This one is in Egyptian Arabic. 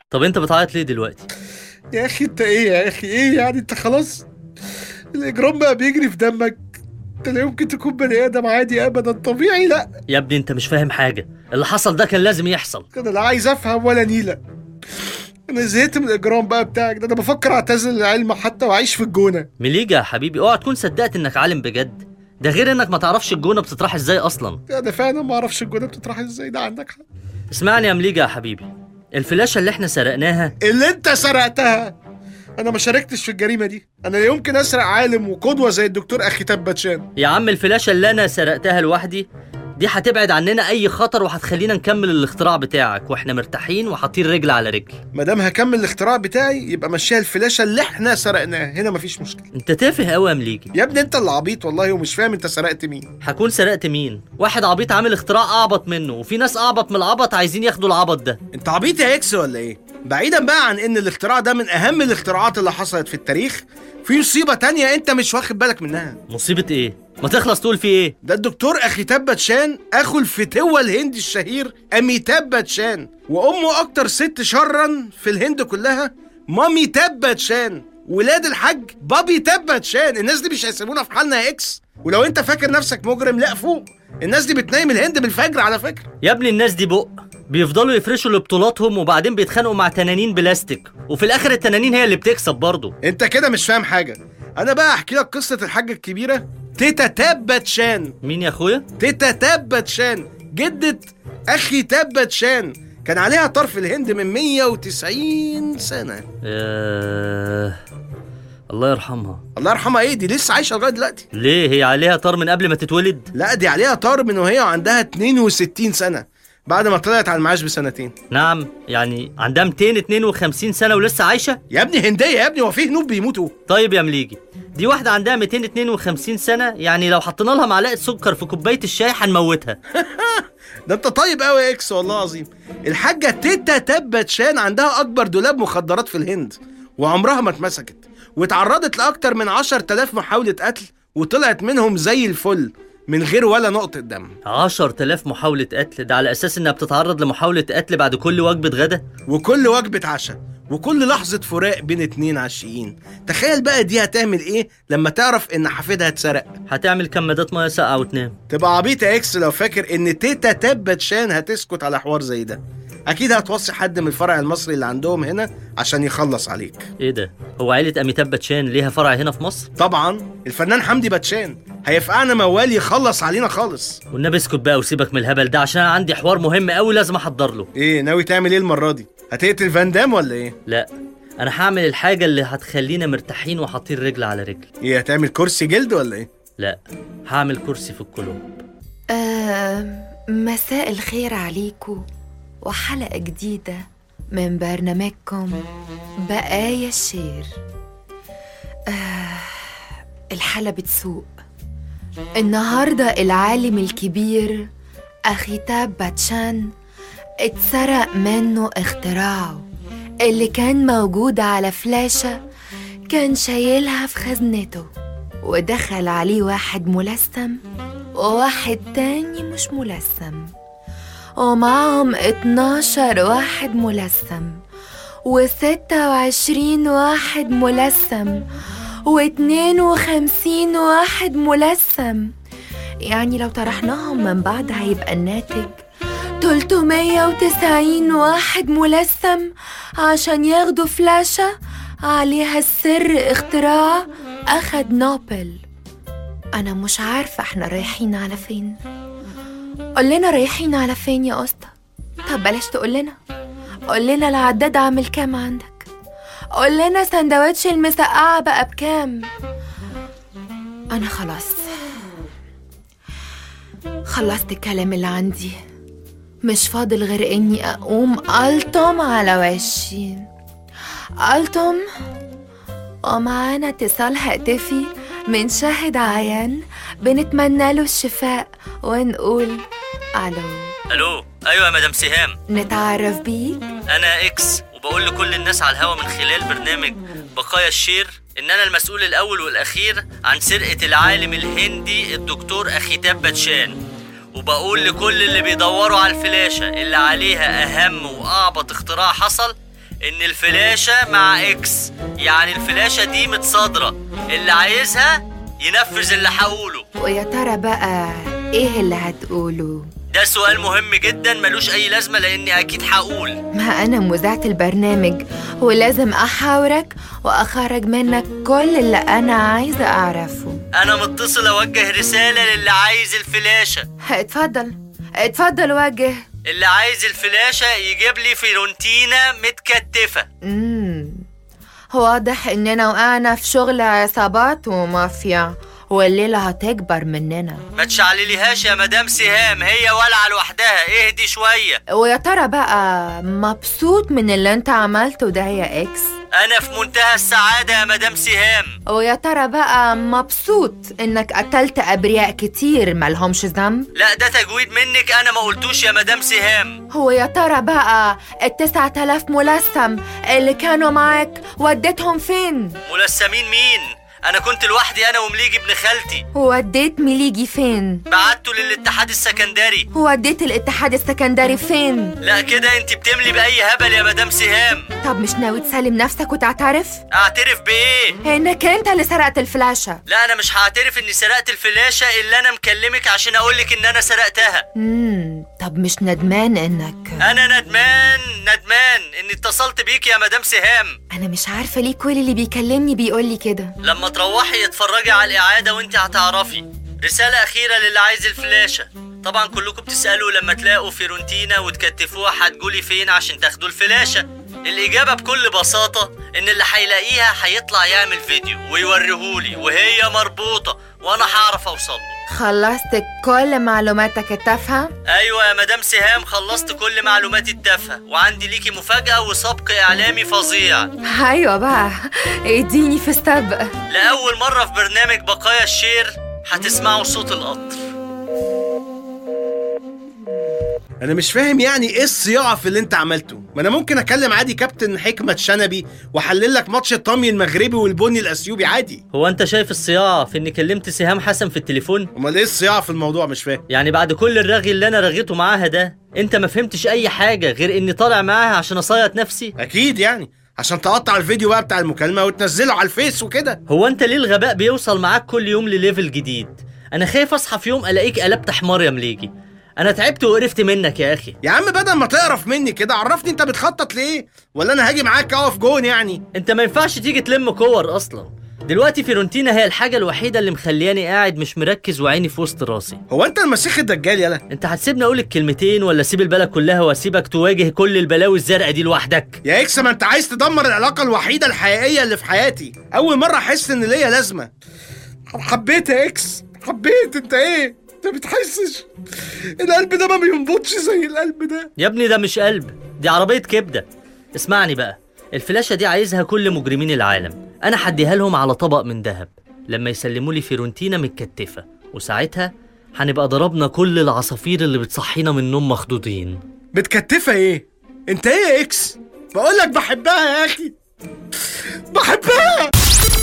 طب انت بتعيط ليه دلوقتي يا اخي انت ايه يا اخي ايه يعني انت خلاص الاجرام بقى بيجري في دمك انت لا يمكن تكون بني ادم عادي ابدا طبيعي لا يا ابني انت مش فاهم حاجه اللي حصل ده كان لازم يحصل انا لا عايز افهم ولا نيله انا زهقت من الاجرام بقى بتاعك ده انا بفكر اعتزل العلم حتى واعيش في الجونه مليجا يا حبيبي اوعى تكون صدقت انك عالم بجد ده غير انك ما تعرفش الجونه بتطرح ازاي اصلا انا فعلا ما اعرفش الجونه بتطرح ازاي ده عندك حق اسمعني يا مليجا يا حبيبي الفلاشه اللي احنا سرقناها اللي انت سرقتها انا ما شاركتش في الجريمه دي انا لا يمكن اسرق عالم وقدوه زي الدكتور اخي تبتشان يا عم الفلاشه اللي انا سرقتها لوحدي دي هتبعد عننا اي خطر وهتخلينا نكمل الاختراع بتاعك واحنا مرتاحين وحاطين رجل على رجل ما دام هكمل الاختراع بتاعي يبقى مشيها الفلاشه اللي احنا سرقناها هنا مفيش مشكله انت تافه قوي يا مليجي يا ابني انت اللي عبيط والله ومش فاهم انت سرقت مين هكون سرقت مين واحد عبيط عامل اختراع اعبط منه وفي ناس اعبط من العبط عايزين ياخدوا العبط ده انت عبيط يا اكس ولا ايه بعيدا بقى عن ان الاختراع ده من اهم الاختراعات اللي حصلت في التاريخ في مصيبه تانية انت مش واخد بالك منها مصيبه ايه ما تخلص تقول في ايه ده الدكتور اخيتاب باتشان اخو الفتوة الهندي الشهير اميتاب باتشان وامه اكتر ست شرا في الهند كلها مامي تاب باتشان ولاد الحاج بابي تاب باتشان الناس دي مش هيسيبونا في حالنا يا اكس ولو انت فاكر نفسك مجرم لا فوق الناس دي بتنايم الهند بالفجر على فكره يا ابني الناس دي بق بيفضلوا يفرشوا لبطولاتهم وبعدين بيتخانقوا مع تنانين بلاستيك وفي الاخر التنانين هي اللي بتكسب برضه انت كده مش فاهم حاجه انا بقى احكي لك قصه الحاجه الكبيره تيتا تاب باتشان مين يا اخويا تيتا تاب باتشان جدة أخي تاب باتشان كان عليها طرف الهند من 190 سنة آه... الله يرحمها الله يرحمها ايه دي لسه عايشة لغاية دلوقتي ليه هي عليها طار من قبل ما تتولد لا دي عليها طار من وهي عندها 62 سنة بعد ما طلعت على المعاش بسنتين نعم يعني عندها 252 سنه ولسه عايشه يا ابني هندية يا ابني هو في هنود بيموتوا طيب يا مليجي دي واحده عندها 252 سنه يعني لو حطينا لها معلقه سكر في كوبايه الشاي هنموتها ده انت طيب قوي يا اكس والله العظيم الحاجة تيتا تاب باتشان عندها أكبر دولاب مخدرات في الهند وعمرها ما اتمسكت واتعرضت لأكتر من 10000 محاولة قتل وطلعت منهم زي الفل من غير ولا نقطة دم 10000 محاولة قتل ده على أساس إنها بتتعرض لمحاولة قتل بعد كل وجبة غدا وكل وجبة عشاء وكل لحظة فراق بين اتنين عشيين تخيل بقى دي هتعمل ايه لما تعرف ان حفيدها اتسرق هتعمل كمادات مية ساقعة وتنام تبقى عبيط يا اكس لو فاكر ان تيتا تبت شان هتسكت على حوار زي ده اكيد هتوصي حد من الفرع المصري اللي عندهم هنا عشان يخلص عليك إيه ده؟ هو عيلة أميتاب باتشان ليها فرع هنا في مصر؟ طبعا الفنان حمدي باتشان هيفقعنا موال يخلص علينا خالص والنبي اسكت بقى وسيبك من الهبل ده عشان أنا عندي حوار مهم قوي لازم أحضر له ايه ناوي تعمل ايه المرة دي هتقتل فان دام ولا ايه لا أنا هعمل الحاجة اللي هتخلينا مرتاحين وحاطين رجل على رجل ايه هتعمل كرسي جلد ولا ايه لا هعمل كرسي في القلوب آه مساء الخير عليكم وحلقة جديدة من برنامجكم بقايا الشير آه الحالة بتسوق النهاردة العالم الكبير أخيتاب باتشان اتسرق منه اختراعه اللي كان موجود على فلاشة كان شايلها في خزنته ودخل عليه واحد ملثم وواحد تاني مش ملثم ومعهم 12 واحد ملثم وستة وعشرين واحد ملثم واتنين وخمسين واحد ملثم يعني لو طرحناهم من بعض هيبقى الناتج تلتمية وتسعين واحد ملثم عشان ياخدوا فلاشة عليها السر اختراع أخد نوبل أنا مش عارفة احنا رايحين على فين قول لنا رايحين على فين يا اسطى طب بلاش تقول لنا قول لنا العداد عامل كام عندك قول لنا سندوتش المسقعة بقى بكام انا خلاص خلصت الكلام اللي عندي مش فاضل غير اني اقوم الطم على وشي الطم ومعانا اتصال هاتفي من شاهد عيان بنتمنى له الشفاء ونقول الو ألو أيوة يا مدام سهام نتعرف بيك أنا إكس وبقول لكل الناس على الهوا من خلال برنامج بقايا الشير إن أنا المسؤول الأول والأخير عن سرقة العالم الهندي الدكتور أخيتاب باتشان وبقول لكل اللي بيدوروا على الفلاشة اللي عليها أهم وأعبط اختراع حصل ان الفلاشة مع اكس يعني الفلاشة دي متصادرة اللي عايزها ينفذ اللي هقوله ويا ترى بقى ايه اللي هتقوله ده سؤال مهم جدا ملوش اي لازمة لاني اكيد هقول ما أنا مذيعة البرنامج ولازم أحاورك وأخرج منك كل اللي أنا عايزة أعرفه انا متصل اوجه رسالة للي عايز الفلاشة اتفضل اتفضل وجه اللي عايز الفلاشة يجيب لي فيرونتينا متكتفة مم. واضح إننا وقعنا في شغل عصابات ومافيا والليلة هتكبر مننا ما تشعلليهاش يا مدام سهام هي والعة لوحدها اهدي شوية ويا ترى بقى مبسوط من اللي انت عملته ده يا اكس انا في منتهى السعادة يا مدام سهام ويا ترى بقى مبسوط انك قتلت ابرياء كتير مالهمش ذنب لا ده تجويد منك انا ما قلتوش يا مدام سهام هو يا ترى بقى التسعة آلاف ملثم اللي كانوا معاك وديتهم فين؟ ملثمين مين انا كنت لوحدي انا ومليجي ابن خالتي وديت مليجي فين؟ بعته للاتحاد السكندري وديت الاتحاد السكندري فين؟ لا كده انت بتملي باي هبل يا مدام سهام طب مش ناوي تسلم نفسك وتعترف؟ اعترف بايه انك انت اللي سرقت الفلاشة لا انا مش هعترف اني سرقت الفلاشة اللي انا مكلمك عشان اقولك ان انا سرقتها مم. طب مش ندمان انك انا ندمان ندمان اني اتصلت بيك يا مدام سهام انا مش عارفة ليه كل اللي بيكلمني بيقولي كده لما تروحي اتفرجي على الإعادة وانت هتعرفي رسالة أخيرة للي عايز الفلاشة طبعا كلكم بتسألوا لما تلاقوا فيرونتينا وتكتفوها هتقولي فين عشان تاخدوا الفلاشة الإجابة بكل بساطة إن اللي هيلاقيها هيطلع يعمل فيديو ويوريهولي وهي مربوطة وأنا هعرف أوصله خلصت كل معلوماتك التافهة؟ أيوة يا مدام سهام خلصت كل معلوماتي التافهة وعندي ليكي مفاجأة وسبق إعلامي فظيع ايوه بقى اديني في السبق لأول مرة في برنامج بقايا الشير هتسمعوا صوت القطر انا مش فاهم يعني ايه الصياعه في اللي انت عملته ما انا ممكن اكلم عادي كابتن حكمه شنبي واحلل لك ماتش الطمي المغربي والبني الاثيوبي عادي هو انت شايف الصياعة في اني كلمت سهام حسن في التليفون؟ امال ايه الصياعه في الموضوع مش فاهم يعني بعد كل الرغي اللي انا رغيته معاها ده انت ما فهمتش اي حاجة غير اني طالع معاها عشان اصيط نفسي؟ اكيد يعني عشان تقطع الفيديو بقى بتاع المكالمه وتنزله على الفيس وكده هو انت ليه الغباء بيوصل معاك كل يوم لليفل جديد؟ انا خايف اصحى في يوم الاقيك قلبت حمار يا مليجي انا تعبت وقرفت منك يا اخي يا عم بدل ما تقرف مني كده عرفني انت بتخطط لايه ولا انا هاجي معاك اقف جون يعني انت ما ينفعش تيجي تلم كور اصلا دلوقتي فيرونتينا هي الحاجة الوحيدة اللي مخلياني قاعد مش مركز وعيني في وسط راسي هو انت المسيح الدجال يالا انت هتسيبني اقول الكلمتين ولا اسيب البلد كلها واسيبك تواجه كل البلاوي الزرقاء دي لوحدك يا اكس ما انت عايز تدمر العلاقه الوحيده الحقيقيه اللي في حياتي اول مره احس ان ليا لازمه حبيت يا اكس حبيت انت ايه انت بتحسش القلب ده ما بينبضش زي القلب ده يا ابني ده مش قلب دي عربية كبدة اسمعني بقى الفلاشة دي عايزها كل مجرمين العالم انا هديها لهم على طبق من ذهب لما يسلموا لي فيرونتينا متكتفة وساعتها هنبقى ضربنا كل العصافير اللي بتصحينا من النوم مخضوضين متكتفه ايه انت ايه يا اكس بقول لك بحبها يا اخي بحبها